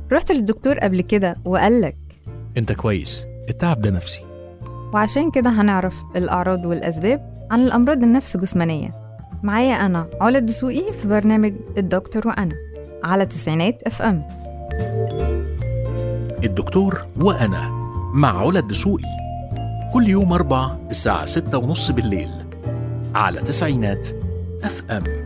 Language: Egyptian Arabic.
رحت للدكتور قبل كده وقالك انت كويس التعب ده نفسي وعشان كده هنعرف الأعراض والأسباب عن الأمراض النفس جسمانية معايا أنا علا الدسوقي في برنامج الدكتور وأنا على تسعينات اف ام الدكتور وأنا مع علا الدسوقي كل يوم أربع الساعة ستة ونص بالليل على تسعينات اف ام